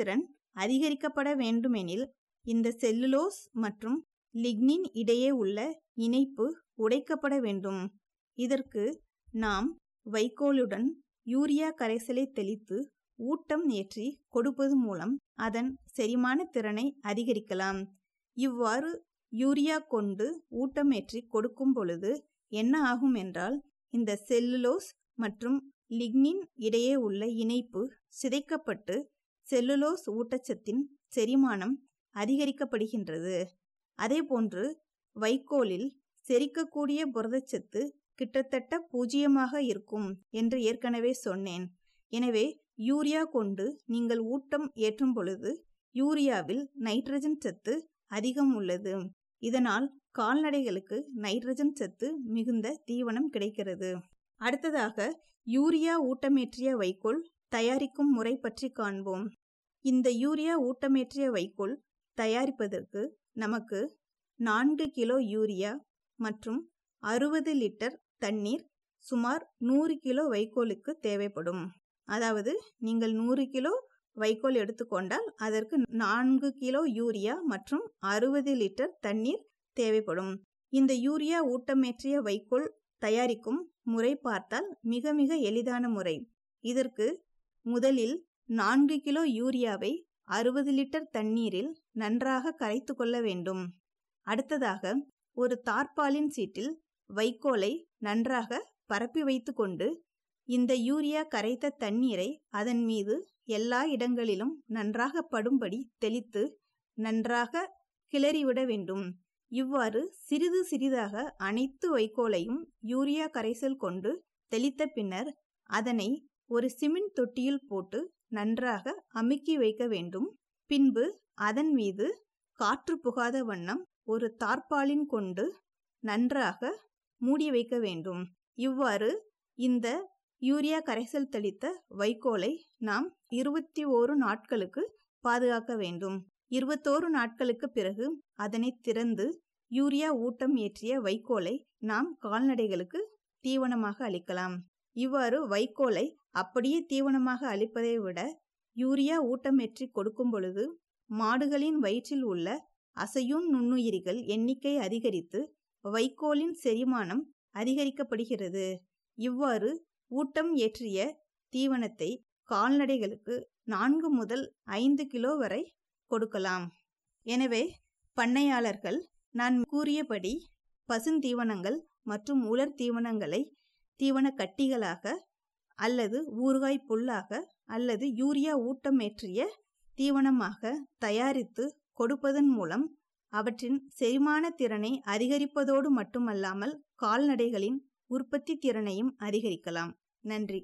திறன் அதிகரிக்கப்பட வேண்டுமெனில் இந்த செல்லுலோஸ் மற்றும் லிக்னின் இடையே உள்ள இணைப்பு உடைக்கப்பட வேண்டும் இதற்கு நாம் வைக்கோலுடன் யூரியா கரைசலை தெளித்து ஊட்டம் ஏற்றி கொடுப்பது மூலம் அதன் செரிமான திறனை அதிகரிக்கலாம் இவ்வாறு யூரியா கொண்டு ஊட்டமேற்றி கொடுக்கும் பொழுது என்ன ஆகும் என்றால் இந்த செல்லுலோஸ் மற்றும் லிக்னின் இடையே உள்ள இணைப்பு சிதைக்கப்பட்டு செல்லுலோஸ் ஊட்டச்சத்தின் செரிமானம் அதிகரிக்கப்படுகின்றது அதேபோன்று வைக்கோலில் செரிக்கக்கூடிய புரதச்சத்து கிட்டத்தட்ட பூஜ்ஜியமாக இருக்கும் என்று ஏற்கனவே சொன்னேன் எனவே யூரியா கொண்டு நீங்கள் ஊட்டம் ஏற்றும் பொழுது யூரியாவில் நைட்ரஜன் சத்து அதிகம் உள்ளது இதனால் கால்நடைகளுக்கு நைட்ரஜன் சத்து மிகுந்த தீவனம் கிடைக்கிறது அடுத்ததாக யூரியா ஊட்டமேற்றிய வைக்கோல் தயாரிக்கும் முறை பற்றி காண்போம் இந்த யூரியா ஊட்டமேற்றிய வைக்கோல் தயாரிப்பதற்கு நமக்கு நான்கு கிலோ யூரியா மற்றும் அறுபது லிட்டர் தண்ணீர் சுமார் நூறு கிலோ வைக்கோலுக்கு தேவைப்படும் அதாவது நீங்கள் நூறு கிலோ வைக்கோல் எடுத்துக்கொண்டால் அதற்கு நான்கு கிலோ யூரியா மற்றும் அறுபது லிட்டர் தண்ணீர் தேவைப்படும் இந்த யூரியா ஊட்டமேற்றிய வைக்கோல் தயாரிக்கும் முறை பார்த்தால் மிக மிக எளிதான முறை இதற்கு முதலில் நான்கு கிலோ யூரியாவை அறுபது லிட்டர் தண்ணீரில் நன்றாக கரைத்து கொள்ள வேண்டும் அடுத்ததாக ஒரு தார்பாலின் சீட்டில் வைக்கோலை நன்றாக பரப்பி வைத்து கொண்டு இந்த யூரியா கரைத்த தண்ணீரை அதன் மீது எல்லா இடங்களிலும் நன்றாக படும்படி தெளித்து நன்றாக கிளறிவிட வேண்டும் இவ்வாறு சிறிது சிறிதாக அனைத்து வைக்கோலையும் யூரியா கரைசல் கொண்டு தெளித்த பின்னர் அதனை ஒரு சிமெண்ட் தொட்டியில் போட்டு நன்றாக அமுக்கி வைக்க வேண்டும் பின்பு அதன் மீது காற்று புகாத வண்ணம் ஒரு தார்பாலின் கொண்டு நன்றாக மூடி வைக்க வேண்டும் இவ்வாறு இந்த யூரியா கரைசல் தெளித்த வைக்கோலை நாம் இருபத்தி ஓரு நாட்களுக்கு பாதுகாக்க வேண்டும் இருபத்தோரு நாட்களுக்கு பிறகு அதனை திறந்து யூரியா ஊட்டம் ஏற்றிய வைக்கோலை நாம் கால்நடைகளுக்கு தீவனமாக அளிக்கலாம் இவ்வாறு வைக்கோலை அப்படியே தீவனமாக அளிப்பதை விட யூரியா ஊட்டமேற்றி கொடுக்கும் பொழுது மாடுகளின் வயிற்றில் உள்ள அசையும் நுண்ணுயிரிகள் எண்ணிக்கை அதிகரித்து வைக்கோலின் செரிமானம் அதிகரிக்கப்படுகிறது இவ்வாறு ஊட்டம் ஏற்றிய தீவனத்தை கால்நடைகளுக்கு நான்கு முதல் ஐந்து கிலோ வரை கொடுக்கலாம் எனவே பண்ணையாளர்கள் நான் கூறியபடி பசுந்தீவனங்கள் மற்றும் உலர் தீவனங்களை தீவன கட்டிகளாக அல்லது ஊறுகாய் புல்லாக அல்லது யூரியா ஊட்டமேற்றிய தீவனமாக தயாரித்து கொடுப்பதன் மூலம் அவற்றின் செரிமான திறனை அதிகரிப்பதோடு மட்டுமல்லாமல் கால்நடைகளின் உற்பத்தி திறனையும் அதிகரிக்கலாம் நன்றி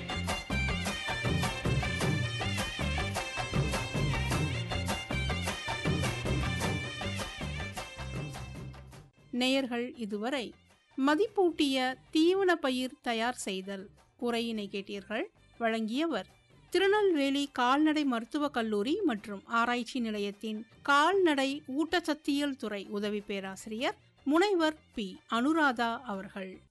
நேயர்கள் இதுவரை மதிப்பூட்டிய தீவன பயிர் தயார் செய்தல் உரையினை கேட்டீர்கள் வழங்கியவர் திருநெல்வேலி கால்நடை மருத்துவக் கல்லூரி மற்றும் ஆராய்ச்சி நிலையத்தின் கால்நடை ஊட்டச்சத்தியல் துறை உதவி பேராசிரியர் முனைவர் பி அனுராதா அவர்கள்